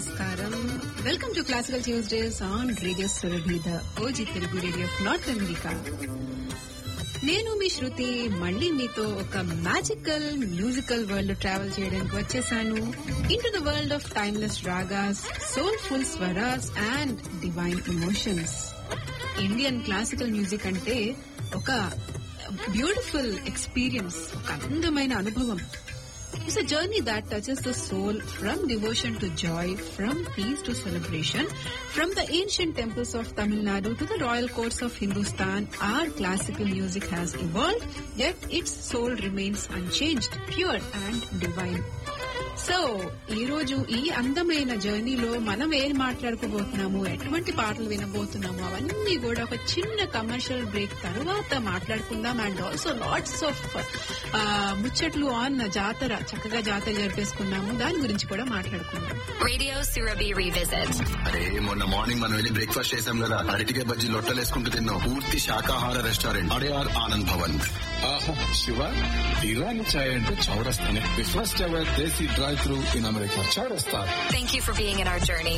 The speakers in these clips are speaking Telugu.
నమస్కారం welcome to classical Tuesdays on radio Surabhi the OG Telugu radio of North America నేను మీ శృతి మళ్ళీ మీతో ఒక మ్యాజికల్ మ్యూజికల్ వరల్డ్ ట్రావెల్ చేయడానికి వచ్చేసాను into the world of timeless ragas soulful swaras and divine emotions Indian classical music అంటే ఒక బ్యూటిఫుల్ ఎక్స్పీరియన్స్ ఒక అందమైన అనుభవం It's a journey that touches the soul from devotion to joy, from peace to celebration, from the ancient temples of Tamil Nadu to the royal courts of Hindustan. Our classical music has evolved, yet its soul remains unchanged, pure and divine. So ఈ రోజు ఈ అందమైన జర్నీలో మనం ఏం మాట్లాడుకోబోతున్నాము ఎటువంటి పాటలు వినబోతున్నాము అవన్నీ కూడా ఒక చిన్న కమర్షియల్ బ్రేక్ తర్వాత మాట్లాడుకుందాం అండ్ ఆల్సో లాట్స్ ఆఫ్ ముచ్చట్లు ఆన్ జాతర చక్కగా జాతర జరిపేసుకున్నాము దాని గురించి కూడా మాట్లాడుకుందాం Radio Surabhi Revisit. అరే మొన్న మార్నింగ్ మనం వెళ్ళి బ్రేక్ఫాస్ట్ చేసాం కదా అరటికాయ బజ్జీ లొట్టలేసుకుంటూ తిన్నాం పూర్తి శాకాహార రెస్టారెంట్ అడయార్ ఆనంద్ భవన్ ఆహా శివ ఇరానీ చాయ్ అంటే చౌరస్తానే the first ever desi drive through in America Chaurasta Thank you for being in our journey.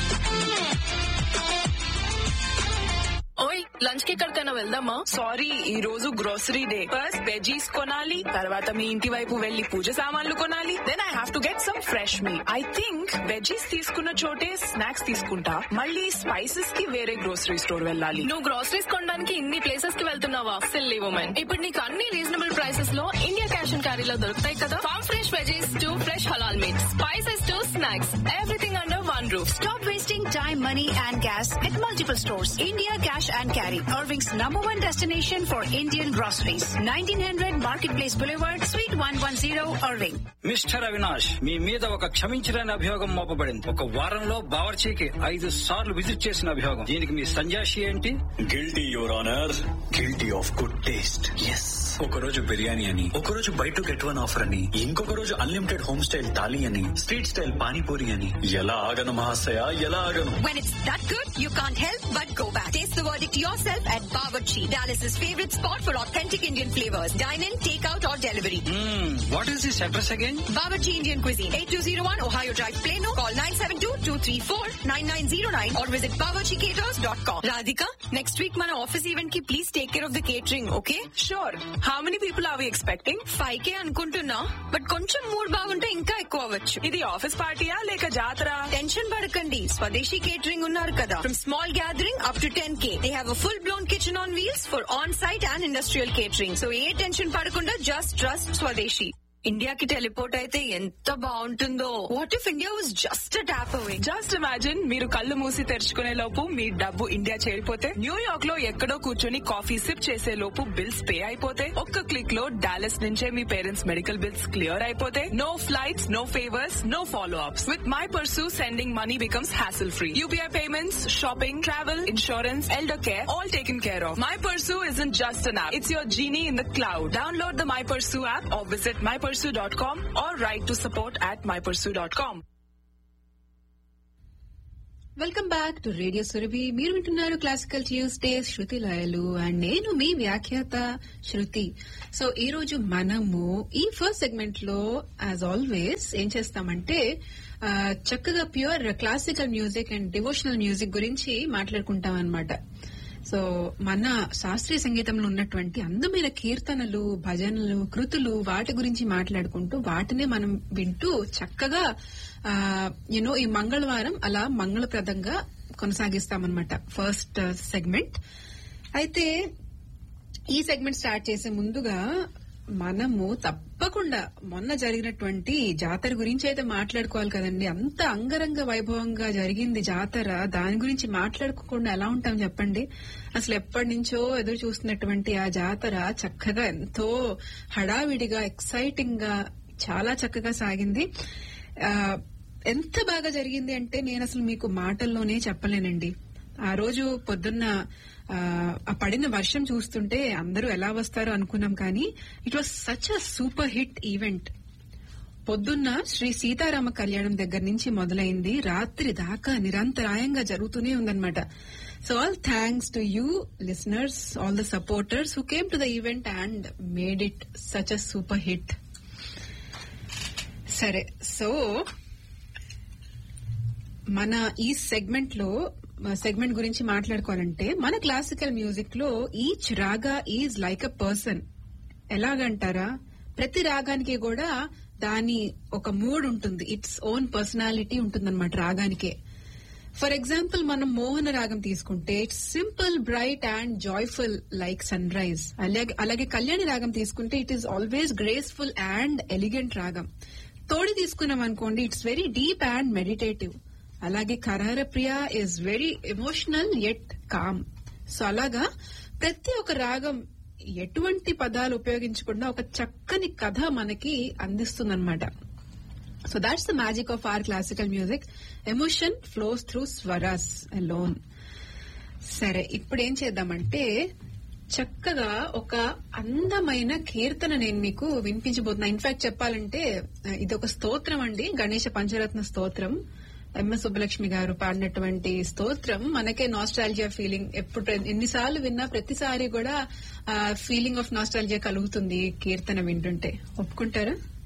ఓయ్ లంచ్ కి ఎక్కడికైనా వెళ్దామా సారీ ఈ రోజు గ్రోసరీ డే ఫస్ట్ వెజీస్ కొనాలి తర్వాత మీ ఇంటి వైపు వెళ్లి పూజ సామాన్లు కొనాలి then I have to get some fresh మీ ఐ థింక్ వెజీస్ తీసుకున్న చోటే స్నాక్స్ తీసుకుంటా మళ్ళీ స్పైసెస్ కి వేరే గ్రోసరీ స్టోర్ వెళ్ళాలి నువ్వు గ్రోసరీస్ కొనడానికి ఇన్ని ప్లేసెస్ కి వెళ్తున్నావా సిల్లీ ఉమెన్ ఇప్పుడు నీకు అన్ని రీజనబుల్ ప్రైసెస్ లో ఇండియా క్యాష్ అండ్ క్యారీలో దొరుకుతాయి కదా farm fresh veggies to fresh halal meat spices to snacks everything under one roof Stop wasting time, money, and gas at multiple stores. India Cash and Carry, Irving's number one destination for Indian groceries. 1900 Marketplace Boulevard, Suite 110, Irving. Mister Avinash మీ మీద ఒక క్షమించలేని అభియోగం మోపబడింది ఒక వారంలో బావర్చీకి ఐదు సార్లు విజిట్ చేసిన అభియోగం దీనికి మీ సంజాషి ఏంటి guilty your honour guilty of good taste yes ఒక రోజు బిర్యానీ అని ఒక రోజు buy two get one offer అని ఇంకొక రోజు అన్లిమిటెడ్ హోమ్ స్టైల్ థాలీ అని స్ట్రీట్ స్టైల్ పానీపూరి అని ఎలా ఆగను మహాశయ ఎలా ఆగను When it's that good, you can't help but go back. Taste the verdict yourself at Bawarchi, Dallas's favorite spot for authentic Indian flavors. Dine in, take out, or delivery. What is this address again Bawarchi Indian Cuisine, 8201 Ohio Drive, Plano. Call 972-234-9909 or visit bawarchicaters.com. Radhika, next week మన ఆఫీస్ ఈవెంట్ కి please take care of the catering okay sure how many people are we expecting five K అనుకుంటున్నా బట్ కొంచెం మూడ్ బాగుంటే ఇంకా ఎక్కువ అవ్వచ్చు ఇది ఆఫీస్ పార్టీయా లేక జాతర టెన్షన్ పడకండి స్వదేశీ కేటరింగ్ ఉన్నారు కదా from small gathering up to ten K they have full blown kitchen on wheels for on site and industrial catering so ఏ టెన్షన్ పడకుండా జస్ట్ ట్రస్ట్ స్వదేశీ ఇండియాకి టెలిపోర్ట్ అయితే ఎంత బాగుంటుందో what if India was just tap away just imagine మీరు కళ్ళు మూసి తెరుచుకునే లోపు మీ డబ్బు ఇండియా చేరిపోతే న్యూయార్క్ లో ఎక్కడో కూర్చొని కాఫీ సిప్ చేసే లోపు బిల్స్ పే అయిపోతే ఒక్క క్లిక్ లో డాలస్ నుంచే మీ పేరెంట్స్ మెడికల్ బిల్స్ క్లియర్ అయిపోతే no flights no favours no follow ups with my Pursu sending money becomes hassle free UPI payments shopping travel insurance elder care all taken care of my Pursu is in just an app it's your genie in the cloud download the my Pursu app or visit my Pursu dot com or write to support at my Pursu dot com welcome back to radio Surabhi మీరు వింటున్నారు క్లాసికల్ ట్యూస్డేస్ శృతి లయలు అండ్ నేను మీ వ్యాఖ్యాత శృతి సో ఈ రోజు మనము ఈ ఫస్ట్ సెగ్మెంట్ లో యాజ్ ఆల్వేస్ ఏం చేస్తామంటే ఆ, చక్కగా pure classical music and devotional music గురించి మాట్లాడుకుంటాం అనమాట సో మన శాస్త్రీయ సంగీతంలో ఉన్నటువంటి అందమైన కీర్తనలు భజనలు కృతులు వాటి గురించి మాట్లాడుకుంటూ వాటినే మనం వింటూ చక్కగా యూనో ఈ మంగళవారం అలా మంగళప్రదంగా కొనసాగిస్తామన్నమాట ఫస్ట్ సెగ్మెంట్ అయితే ఈ సెగ్మెంట్ స్టార్ట్ చేసే ముందుగా మనము తప్పకుండా మొన్న జరిగినటువంటి జాతర గురించి అయితే మాట్లాడుకోవాలి కదండి అంత అంగరంగ వైభవంగా జరిగింది జాతర దాని గురించి మాట్లాడుకోకుండా ఎలా ఉంటాం చెప్పండి అసలు ఎప్పటి నుంచో ఎదురు చూస్తున్నటువంటి ఆ జాతర చక్కగా ఎంతో హడావిడిగా ఎక్సైటింగ్ గా చాలా చక్కగా సాగింది ఆ, ఎంత బాగా జరిగింది అంటే నేను అసలు మీకు మాటల్లోనే చెప్పలేనండి ఆ రోజు పొద్దున్న ఆ, ఆ పడిన వర్షం చూస్తుంటే అందరూ ఎలా వస్తారో అనుకున్నాం కానీ it was such a super hit event పొద్దున్న శ్రీ సీతారామ కళ్యాణం దగ్గర నుంచి మొదలైంది రాత్రి దాకా నిరంతరాయంగా జరుగుతూనే ఉందన్నమాట so all thanks to you listeners all the supporters who came to the event and made it such a super hit సరే సో మన ఈ సెగ్మెంట్ లో సెగ్మెంట్ గురించి మాట్లాడుకోవాలంటే మన క్లాసికల్ మ్యూజిక్ లో each raga is like a person ఎలాగంటారా ప్రతి రాగానికి కూడా దాని ఒక మూడ్ ఉంటుంది ఇట్స్ ఓన్ పర్సనాలిటీ ఉంటుందన్నమాట రాగానికే ఫర్ ఎగ్జాంపుల్ మనం మోహన రాగం తీసుకుంటే it's simple bright and joyful like sunrise అలాగే అలాగే కళ్యాణి రాగం తీసుకుంటే it is always graceful and elegant రాగం తోడి తీసుకున్నాం అనుకోండి it's very deep and meditative అలాగే Karaharapriya is very emotional at calm so అలాగా ప్రతి ఒక్క రాగం ఎటువంటి పదాలు ఉపయోగించకుండా ఒక చక్కని కథ మనకి అందిస్తుందన్నమాట so that's the magic of our classical music emotion flows through swaras లోన్ సరే ఇప్పుడు ఏం చేద్దామంటే చక్కగా ఒక అందమైన కీర్తన నేను మీకు వినిపించబోతున్నా ఇన్ఫాక్ట్ చెప్పాలంటే ఇది ఒక స్తోత్రం అండి గణేష పంచరత్న స్తోత్రం ఎంఎస్ సుబ్బలక్ష్మి గారు పాడినటువంటి స్తోత్రం మనకే నాస్టాలజియా ఫీలింగ్ ఎప్పుడు ఎన్నిసార్లు విన్నా ప్రతిసారి కూడా ఫీలింగ్ ఆఫ్ నాస్టాలజియా కలుగుతుంది కీర్తన వింటుంటే ఒప్పుకుంటారా